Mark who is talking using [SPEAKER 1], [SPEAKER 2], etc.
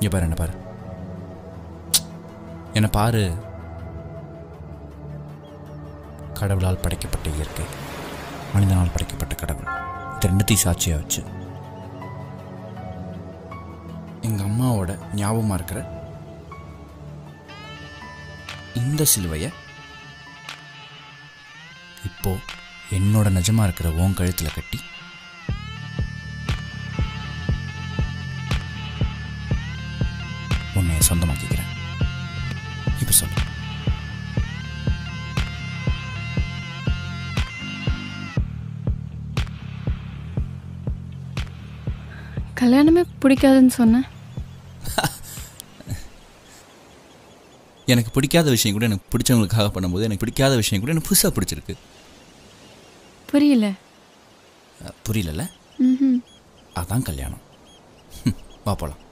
[SPEAKER 1] இங்கே பாரு என்ன பாரு என்னை பாரு கடவுளால் படைக்கப்பட்ட இயற்கை மனிதனால் படைக்கப்பட்ட கடவுள் இது ரெண்டுத்தையும் சாட்சியாக வச்சு எங்கள் அம்மாவோட ஞாபகமாக இருக்கிற இந்த சிலுவையை இப்போ என்னோட நிஜமாக இருக்கிற ஓன் கழுத்தில் கட்டி உன்னை சொந்தமாக்கிக்கிறேன் இப்போ சொல்லு
[SPEAKER 2] கல்யாணமே பிடிக்காதுன்னு சொன்னேன்
[SPEAKER 1] எனக்கு பிடிக்காத விஷயம் கூட எனக்கு பிடிச்சவங்களுக்காக பண்ணும்போது எனக்கு பிடிக்காத விஷயம் கூட எனக்கு புதுசாக பிடிச்சிருக்கு
[SPEAKER 2] புரியல
[SPEAKER 1] அஹ், புரியலல்ல
[SPEAKER 2] ம்
[SPEAKER 1] அதான் கல்யாணம் வா போலாம்